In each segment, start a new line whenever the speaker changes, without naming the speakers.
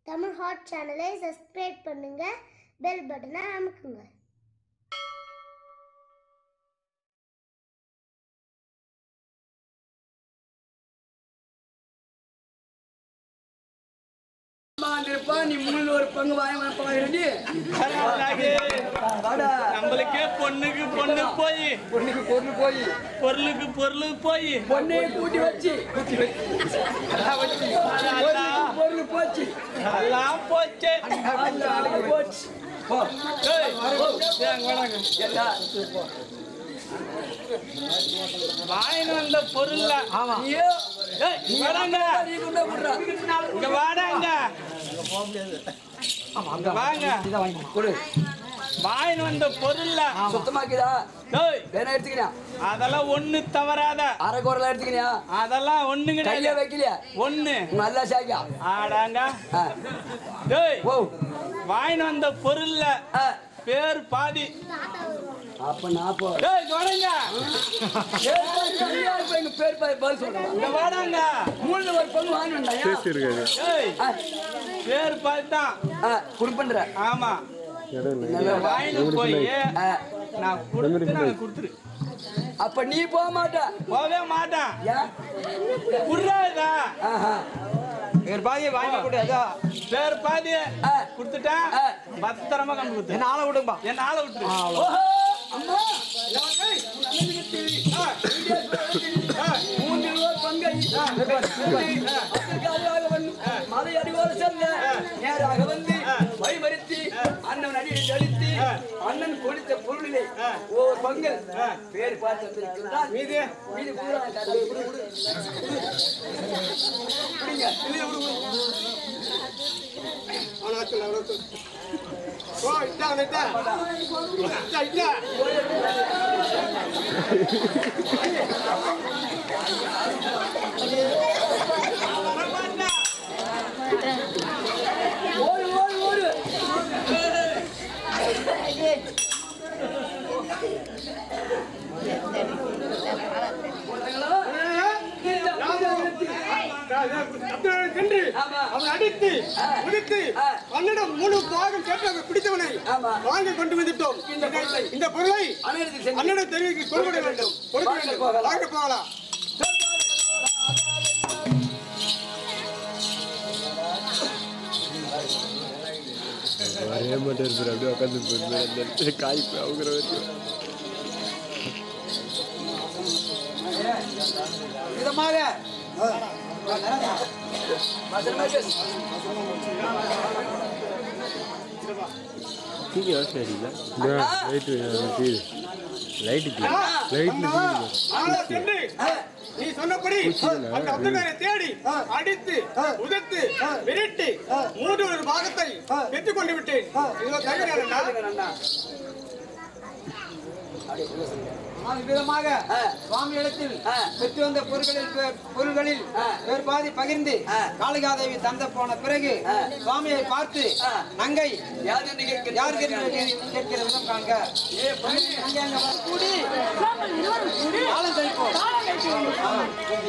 Tamil hot சேனலை subscribe பண்ணுங்க bell பட்டனை அமுக்குங்க
இருப்பா நீ முள்ள ஒரு பங்கு வாங்க வாங்கி வாடா
நம்மளுக்கே பொண்ணுக்கு பொண்ணு போய்
பொண்ணுக்கு பொண்ணு போய்
பொருளுக்கு பொருளுக்கு போய்
பொண்ணையை கூட்டி வச்சு கூட்டி வச்சு பொருளுக்கு பொருள் போச்சு
எல்லாம் போச்சு
எல்லாம் போச்சு போ
ஏய், ஏங்க வேணாங்க.
எல்லா
வாங்கிட்டு வந்த பொருள்ல
நீயோ
ஏய், இங்க வாடாங்க
நீ கொண்டு விடுறா
இங்க வாடாங்க இங்க வாங்க
கொடு
வாங்கிட்டு வந்த பொருள்ல
சுத்தமாக்குதா
ஏய்,
வேணா எடுத்துக்கிறியா
அதெல்லாம் ஒண்ணு தவறாத
அரை குரலா எடுத்துக்கிறியா
அதெல்லாம் ஒண்ணு
கையில
கிடையாது
வைக்கலையா
ஒண்ணு
நல்லா சாக்கியா
ஆடாங்க
ஆ.
டேய்
ஓ
வாங்கிட்டு வந்த பொருள்ல
ஆ.
பேர் பாதி
அப்ப நான் போ
டேய் தொடங்க
ஏய், சரியா இப்ப எங்க பேர் பா- பதில் சொல்றேன்
இங்க வாடாங்க
மூணு ஒரு பங்கு வாங்கி வந்தாயா
ஏய்
ஆ,
பேர் பாதி தான்
ஆ, குடுப்பன்ற
ஆமா
நல்லா வா.
வாங்கிட்டு போய்
ஆ,
நான் கொடுத்து நான் கொடுத்துரு
அப்ப நீ போக மாட்ட
போவே மாட்டேன்
ஏன்
குர்ராதா
ஆஹா.
பேர் பாதி வாங்கி கொடு அதோ பேர் பாதி
ஆ.
கொடுத்துட்டேன்
ஆ.
பத்திரமா கண்டு கொடுத்து என்ன ஆளை விடும்பா என்ன ஆளை விட்டு
ஓஹோ, அம்மா. மூன்று ரூபாய் பங்கை. அதற்காக வந்து மலை அடிவார செல்ல நேராக வந்து வழிமறித்து அண்ணன் அடியை அடித்து அண்ணன் கொடுத்த பொருளிலே ஒரு பங்கு பேர் பார்த்து வந்திருக்கிறார்.
மீதி
மீதி பூரா தரேன். குடு, குடு. குடிங்க. இல்லையா, குடு, குடு. ஓடு ஓடு ஓடு ஆமா.
அவனை அடித்து
ஆ.
உதித்து
ஆ.
அன்னிடம் முழு பாகம் கேட்டு பிடித்தவனை
ஆமா.
வாங்கி கொண்டு வந்துட்டோம்
இந்த பொருளை.
இந்த பொருளை
அனைத்து செஞ்சு
அன்னிடம் தெரிவிக்க கொடுக்க வேண்டும் கொடுக்க
வாங்க
வேண்டும்
போகலாம்.
வாங்க போகலாம்
வரவே மாட்டார் சார் அப்படியே உட்காந்து காய் அவங்கிற வரைக்கும்
விதமாக பத்திரமா பேசு.
தீங்க யோசனை அடிக்கல லைட்டு லைட்டு லைட்டு
ஆனா சென்று நீ சொன்னபடி அந்த அப்துல்லாரை தேடி அடித்து உதித்து விரட்டி மூன்று ஒரு பாகத்தை பெற்றுக் கொண்டு விட்டேன் இதோ தகுதியான
அண்ணா.
விதமாக
ஆ.
சுவாமி இடத்தில்
ஆ.
பெற்று வந்த பொருட்களில் பெ- பொருள்களில்
ஆ.
வேறு பாதி பகிர்ந்து
ஆ.
காளிகாதேவி தந்த போன பிறகு
ஆ.
சுவாமியை பார்த்து
ஆ.
நங்கை
யார் என்று கேட்கிறீர்கள்?
யார் கேட்கிற கேட்கிற விதம் காண்க
ஏ, பொண்ணு.
நங்கை அங்க வா. கூடி காலம் கழிப்போம் ஆமா.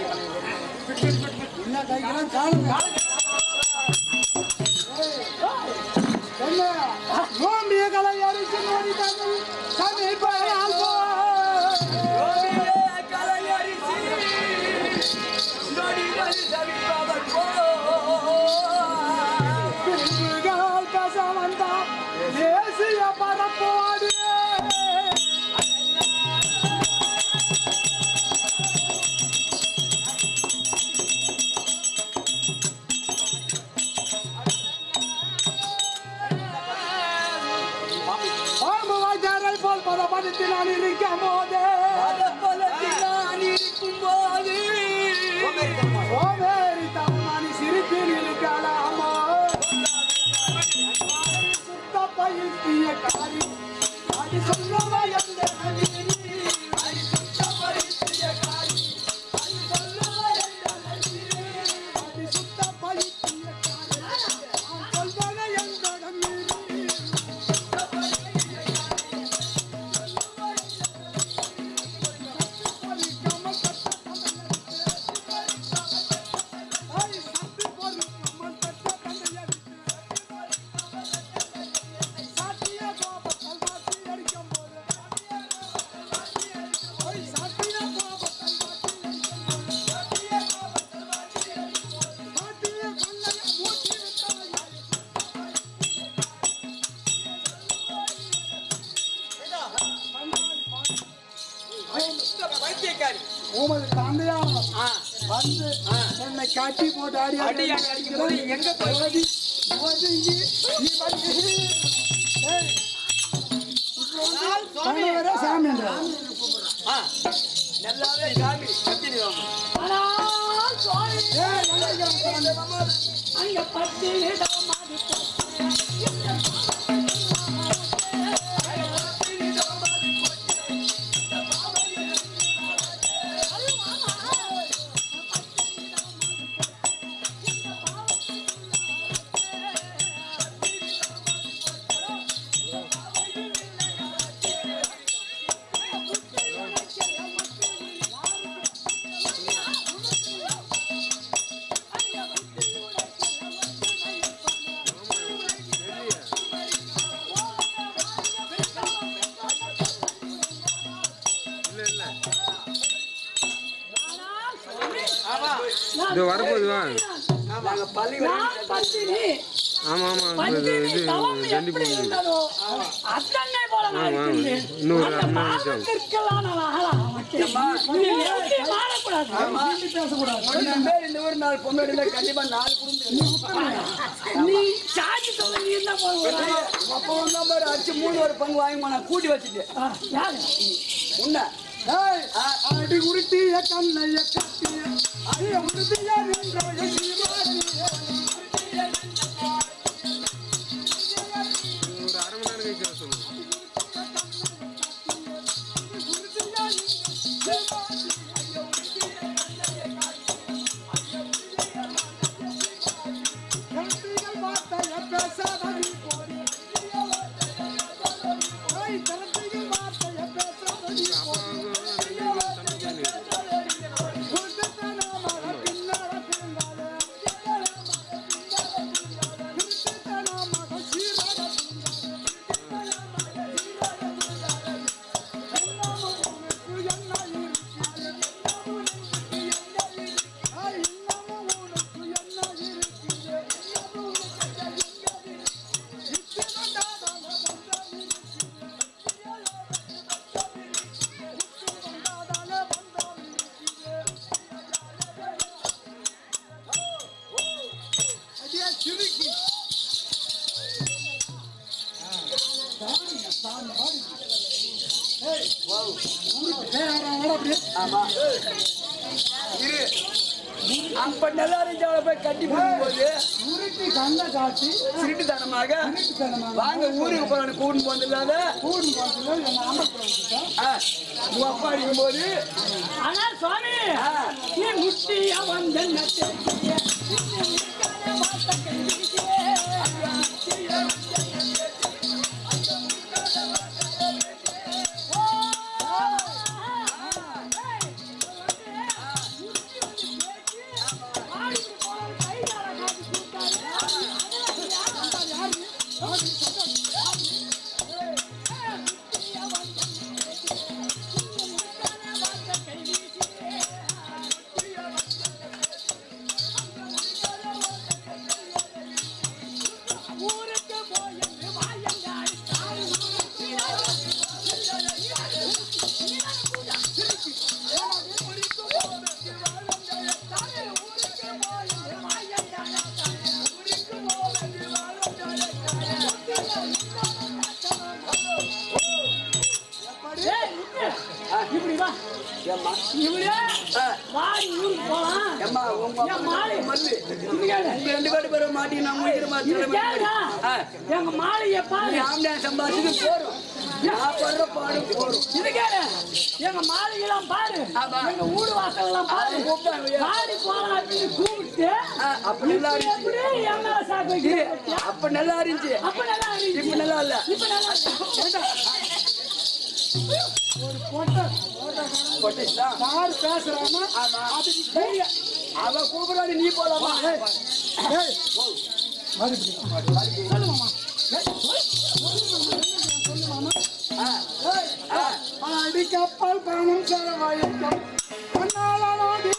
ரோமிலே கலையரிசி, நொடிகள் தவிப்பவர் போல். பதப்பதத்தில் நான் இருக்கும்போது
Ay, கட்டி போட்டு ஆடி
அடி அடி அடிக்கும் போது எங்க போய்
ஒதுங்கி நீ வந்து ஏய், கணவரே சாமின்றா
ஆ, நல்லாவே சாமி கத்திடுவாங்க
ஆனால் சுவாமி
ஏய் நல்லா சாமி
அங்க பத்து மாடிப்போம்
இது வரப்போகுது வா
நாங்க பள்ளி
நான் பத்தினி
ஆமா ஆமா இது
பத்தினி
இது
தவம்
ரெண்டு
எப்படி
போகுது
இருந்ததோ அத்தனை போல நான்
ஆமா, ஆமா.
இருக்கின்றேன்.
இன்னொரு
அந்த
அண்ணா
பாவத்திற்கெல்லாம் நான் ஆகலாம் நீ எப்படி மாறக்கூடாது
ஒண்ணு பேர் இந்த ஊர் நாலு பொண்ணு கண்டிப்பா நாலு குடும்பம்
நீ சாட்சி சொல்ல நீ என்ன போடுவ
அப்போ வந்தா பாரு அடிச்சு மூணு ஒரு பங்கு வாங்கி நான் கூட்டி வச்சுட்டேன்
யாரு
உன்ன
ஏய் அடி உருட்டிய கண்ணைய கட்டிய அடிய உருட்டிய நின்ற
ஒரு அரை மணி நேரம் கழிச்சு வர சொல்லுங்க
கண்ணிகள் வார்த்தைய பேசாதடி போடி ஏய் கண்ணிகள் வார்த்தைய பேசாதடி போடி குருத்தனமாக பின்னால பின்னால குருத்தனமாக சீராக சிறுக்கி
ஆமா இரு அப்ப நல்லா இருந்துச்சு போய் கட்டி போகும்போது
உருட்டி கண்ணை காட்டி
திருட்டுத்தனமாக வாங்க ஊருக்கு போறான்னு கூட்டு போனதில்லாத
கூடு பார்த்துல எங்க அம்மா
உங்க அப்பா அடிக்கும்போது
ஆனா சுவாமி நீ முட்டியா வந்த நட்டு ஊருக்கு போய் வாயங்காடி ஏய், இப்படி வா
ஏம்மா
இப்படி வாடி ஊருக்கு போலாம்
ஏம்மா உங்க
என் மாலை
மல்லு
இது கேளு.
உங்க ரெண்டு பேரும் பேரும் மாட்டி நான் முடிக்கிற
இது கேளுடா.
மாதிரி
எங்க மாலைய பாரு
ஆம்டா சம்பாதிச்சு போறோம் நான் படுற பாடு போறோம்
இது கேளு எங்க மாலையெல்லாம் பாரு
ஆமா.
எங்க வீடு வாசல் எல்லாம் பாரு
அதை கூப்பிட்டாங்க.
பாடி போலாம் அப்படின்னு கூப்பிட்டு
ஆ, அப்ப நல்லா
இப்ப
இருந்துச்சு
எப்படி என் மேல சாக்கு
இரு,
வைக்கிற
அப்ப நல்லா இருந்துச்சு
அப்ப நல்லா இருந்துச்சு
இப்ப நல்லா இல்ல
இப்ப நல்லா இருக்கு.
கொட்டேஷா
யார் பேசுறாம
ஆமா
அது நீ
அவ கூப்பிடாது நீ போலாமா
ஏய் மறுபடியும் அடி கப்பல் பணம் செலவழிக்கும் கண்ணாளனோடி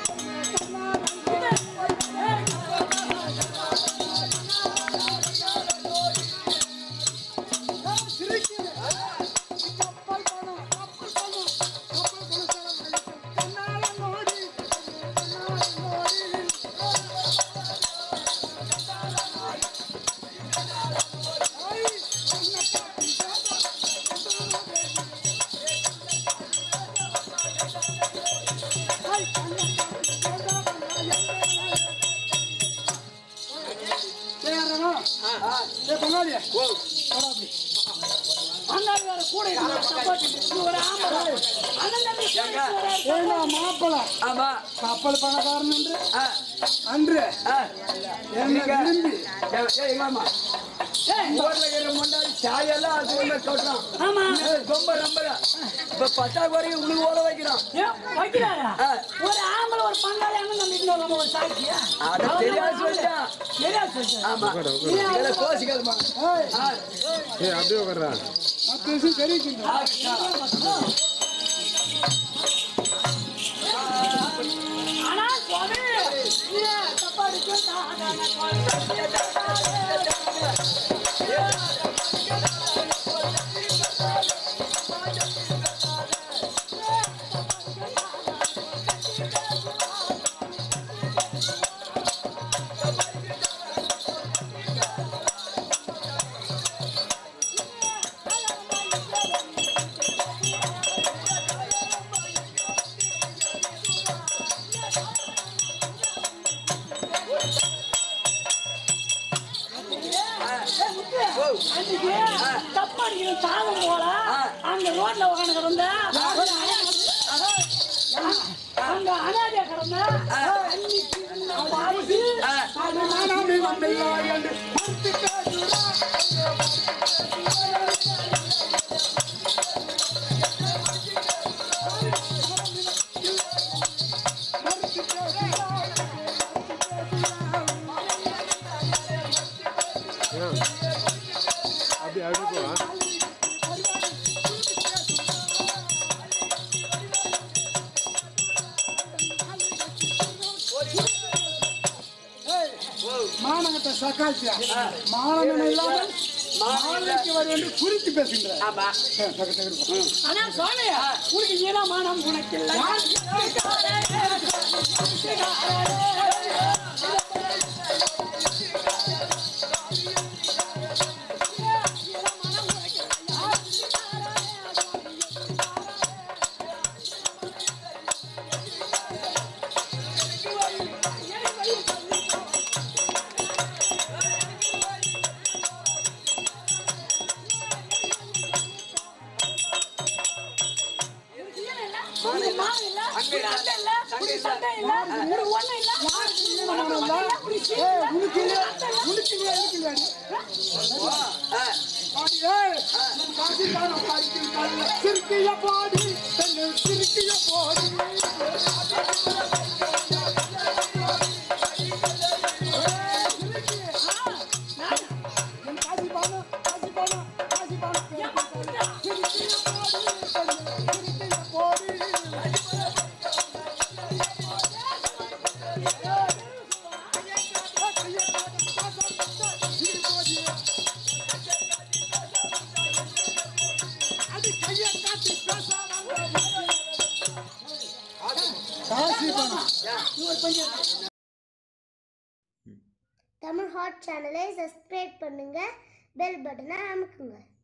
கப்பல் பணம் கப்பல் பணம் கப்பல் பணம் செலவழிக்கும் கண்ணாளனோடி கண்ணாளனோடி ஏய், பங்காளி. வாடா அப்படி.
அண்ணன் வேற கூட இருந்தா support க்கு. ஒரு ஆம்பளை. அண்ணன் தம்பி
ஏங்க?
ஏண்டா மாப்பிள
ஆமா
கப்பல் பணக்காரன் என்று
ஆ,
அன்று
ஆ.
என்னை
நீங்க-
விரும்பி
ஏய், ஏய், எங்கம்மா?
ஏய்,
ஊர்ல இருக்கிற முன்னாடி சாயெல்லாம் அது உள்ள கொட்டுறான்.
ஆமா
ஏய், ரொம்ப நம்புற. இப்ப பத்தாக்குறைக்கு உனக்கு ஓட வைக்கிறான்
ஏன் வைக்கிறாரா
ஆ.
ஒரு ஆம்பளை ஒரு பங்காளி அண்ணன் தம்பி இன்னொரு நம்ம ஒரு சாட்சியா
அட, தெரியாது சொல்லிட்டான்.
தெரியாது சொல்லிட்டேன்
ஆமா இதெல்லாம் கோசிக்காதம்மா.
ஏய்,
ஆ,
ஏய் அப்படியே உட்கார்றா
மத்த விஷயம் தெரிவிக்கின்ற
ஆனா சுவாமி இது தப்பா இருக்கு அன்னைக்கு தப்பா அடிக்கிற சாதம் போல அந்த ரோட்ல உட்காந்து கிடந்த ஒரு அனாதை- அந்த அனாதையா கிடந்த அன்னைக்கு நான் பார்த்து
நானாமே வந்தில்லா என்று மறுத்து பேசுகிறான். மறுத்து பேசுகிறான்.
அப்படி அப்படி போ
மானகத்தை சக்காச்சியா மானகன் இல்லாமல் மாலைக்கு வரும் என்று குறித்து பேசுகின்ற
ஆமா.
டக்கு டக்கு போ.
ஆனா சுவாமி உனக்கு ஈரமானம் உனக்கு இல்லை உனக்கு மானம் இல்லை, உனக்கு அத்தை இல்லை, உனக்கு தங்கை இல்லை, உனக்கு ஒண்ணும் இல்லை. உனக்கு ஒண்ணும் இல்லை, உனக்கு சீர்
ஏய்,
இல்லை,
உனக்கு இல்லையா?
அத்தை இல்லை.
உனக்கு இல்லையா? எனக்கு இல்லையா நீ?
ஆ,
பாடி, ஏய், என் காசிக்காரன் பாடிக்கிற காதுல சிரிக்கிய பாடி தன்னை சிரிக்கிய பாடி என் காசி பானம், காசி பானம், காசி பானம். சிரிக்கிய பாடி, தன்னை சிரிக்கிய பாடி. காசி பணம்
தமிழ் ஹாட் சேனலை சப்ஸ்கிரைப் பண்ணுங்க பெல் பட்டனை அமுக்குங்க